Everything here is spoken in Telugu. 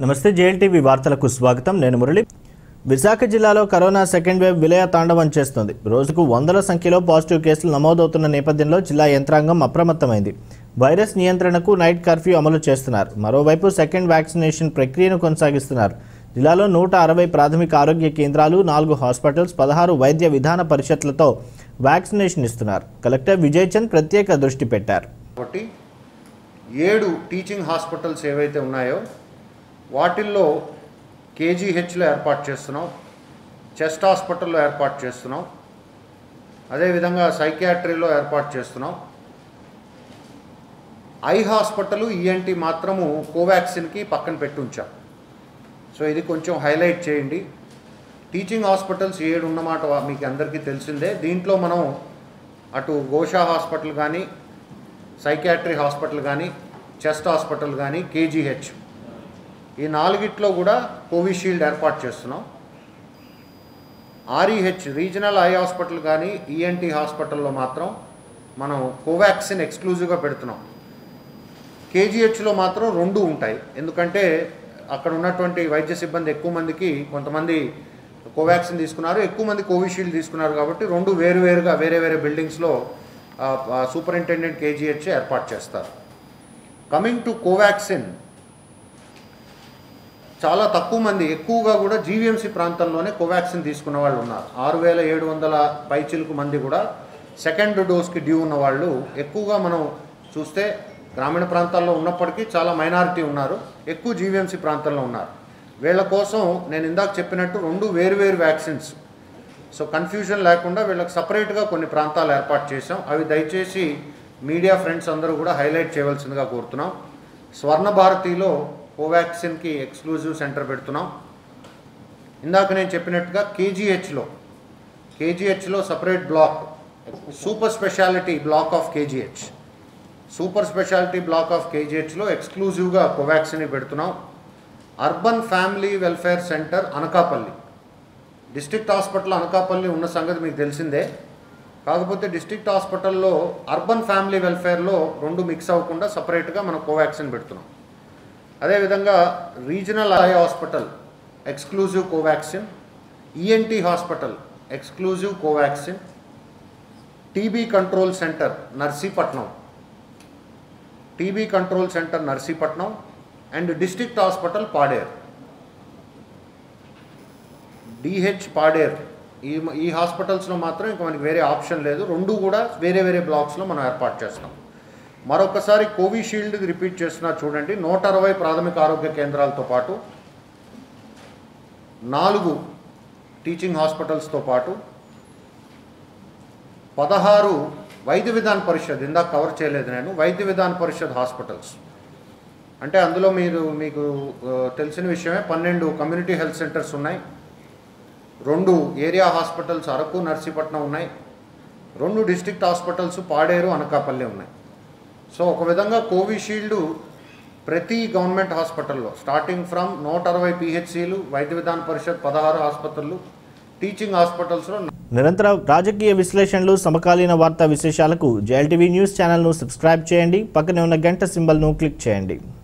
నమస్తే జేఎల్టీవీ వార్తలకు స్వాగతం నేను మురళి విశాఖ జిల్లాలో కరోనా సెకండ్ వేవ్ విలయ తాండవం చేస్తోంది రోజుకు వందల సంఖ్యలో పాజిటివ్ కేసులు నమోదవుతున్న నేపథ్యంలో జిల్లా యంత్రాంగం అప్రమత్తమైంది వైరస్ నియంత్రణకు నైట్ కర్ఫ్యూ అమలు చేస్తున్నారు మరోవైపు సెకండ్ వ్యాక్సినేషన్ ప్రక్రియను కొనసాగిస్తున్నారు జిల్లాలో నూట అరవై ప్రాథమిక ఆరోగ్య కేంద్రాలు నాలుగు హాస్పిటల్స్ పదహారు వైద్య విధాన పరిషత్లతో వ్యాక్సినేషన్ ఇస్తున్నారు కలెక్టర్ విజయ్ చంద్ ప్రత్యేక దృష్టి పెట్టారు కాబట్టి ఏడు టీచింగ్ హాస్పిటల్స్ ఏవైతే ఉన్నాయో వాటిల్లో కేజీహెచ్లో ఏర్పాటు చేస్తున్నాం చెస్ట్ హాస్పిటల్లో ఏర్పాటు చేస్తున్నాం అదేవిధంగా సైకియాట్రీలో ఏర్పాటు చేస్తున్నాం ఐ హాస్పిటల్ ఈఎన్టీ మాత్రము కోవాక్సిన్కి పక్కన పెట్టి ఉంచాం సో ఇది కొంచెం హైలైట్ చేయండి టీచింగ్ హాస్పిటల్స్ ఏడు ఉన్నమాట వా- మీకు అందరికీ తెలిసిందే దీంట్లో మనం అటు గోషా హాస్పిటల్ కానీ సైకియాట్రీ హాస్పిటల్ కానీ చెస్ట్ హాస్పిటల్ కానీ కేజీహెచ్ ఈ నాలుగిట్లో కూడా కోవిషీల్డ్ ఏర్పాటు చేస్తున్నాం ఆర్ఈహెచ్ రీజనల్ ఐ హాస్పిటల్ కానీ ఈఎన్టీ హాస్పిటల్లో మాత్రం మనం కోవాక్సిన్ ఎక్స్క్లూజివ్గా పెడుతున్నాం కేజీహెచ్లో మాత్రం రెండు ఉంటాయి ఎందుకంటే అక్కడ ఉన్నటువంటి వైద్య సిబ్బంది ఎక్కువ మందికి కొంతమంది కోవాక్సిన్ తీసుకున్నారు ఎక్కువ మంది కోవిషీల్డ్ తీసుకున్నారు కాబట్టి రెండు వేరువేరుగా వేరే వేరే బిల్డింగ్స్లో సూపరింటెండెంట్ కేజీహెచ్ ఏర్పాటు చేస్తారు కమింగ్ టు కోవాక్సిన్ చాలా తక్కువ మంది ఎక్కువగా కూడా జీవీఎంసీ ప్రాంతంలోనే కోవాక్సిన్ తీసుకున్న వాళ్ళు ఉన్నారు ఆరు వేల ఏడు వందల పైచిలుకు మంది కూడా సెకండ్ డోస్కి డ్యూ ఉన్న వాళ్ళు ఎక్కువగా మనం చూస్తే గ్రామీణ ప్రాంతాల్లో ఉన్నప్పటికీ చాలా మైనారిటీ ఉన్నారు ఎక్కువ జీవీఎంసీ ప్రాంతంలో ఉన్నారు వీళ్ళ కోసం నేను ఇందాక చెప్పినట్టు రెండు వేరువేరు వ్యాక్సిన్స్ సో కన్ఫ్యూజన్ లేకుండా వీళ్ళకి సపరేట్గా కొన్ని ప్రాంతాలు ఏర్పాటు చేసాం అవి దయచేసి మీడియా ఫ్రెండ్స్ అందరూ కూడా హైలైట్ చేయవలసిందిగా కోరుతున్నాం స్వర్ణ భారతిలో కోవాక్సిన్కి ఎక్స్క్లూజివ్ సెంటర్ పెడుతున్నాం ఇందాక నేను చెప్పినట్టుగా కేజీహెచ్లో కేజీహెచ్లో separate block super speciality block of KGH super speciality block of కేజీహెచ్లో ఎక్స్క్లూజివ్గా కోవాక్సిన్ పెడుతున్నాం urban family welfare centre Anakapalli district hospital Anakapalli ఉన్న సంగతి మీకు తెలిసిందే కాకపోతే డిస్ట్రిక్ట్ హాస్పిటల్లో అర్బన్ ఫ్యామిలీ వెల్ఫేర్లో రెండు మిక్స్ అవ్వకుండా సపరేట్గా మనం కోవాక్సిన్ పెడుతున్నాం అదేవిధంగా regional eye hospital exclusive Covaxin ENT hospital exclusive Covaxin TB control centre Narsipatnam TB control centre Narsipatnam and district hospital Paderu DH Paderu ఈ ఈ హాస్పిటల్స్లో మాత్రం ఇంకా మనకి వేరే ఆప్షన్ లేదు రెండు కూడా వేరే వేరే బ్లాక్స్లో మనం ఏర్పాటు చేస్తాం మరొకసారి కోవిషీల్డ్ రిపీట్ చేస్తున్నా చూడండి నూట అరవై ప్రాథమిక ఆరోగ్య కేంద్రాలతో పాటు నాలుగు టీచింగ్ హాస్పిటల్స్తో పాటు పదహారు వైద్య విధాన పరిషత్ ఇందాక కవర్ చేయలేదు నేను వైద్య విధాన పరిషత్ హాస్పిటల్స్ అంటే అందులో మీరు మీకు ఆ, తెలిసిన విషయమే పన్నెండు కమ్యూనిటీ హెల్త్ సెంటర్స్ ఉన్నాయి రెండు ఏరియా హాస్పిటల్స్ అరకు నర్సీపట్నం ఉన్నాయి రెండు డిస్ట్రిక్ట్ హాస్పిటల్స్ పాడేరు అనకాపల్లి ఉన్నాయి సో ఒక విధంగా కోవిషీల్డ్ ప్రతి గవర్నమెంట్ హాస్పిటల్లో స్టార్టింగ్ ఫ్రమ్ నూట అరవై పిహెచ్సిలు వైద్య విధాన పరిషత్ పదహారు ఆసుపత్రులు టీచింగ్ హాస్పిటల్స్లో నిరంతర రాజకీయ విశ్లేషణలు సమకాలీన వార్తా విశేషాలకు జేఎల్టీవీ న్యూస్ ఛానల్ను సబ్స్క్రైబ్ చేయండి పక్కనే ఉన్న గంట సింబల్ను క్లిక్ చేయండి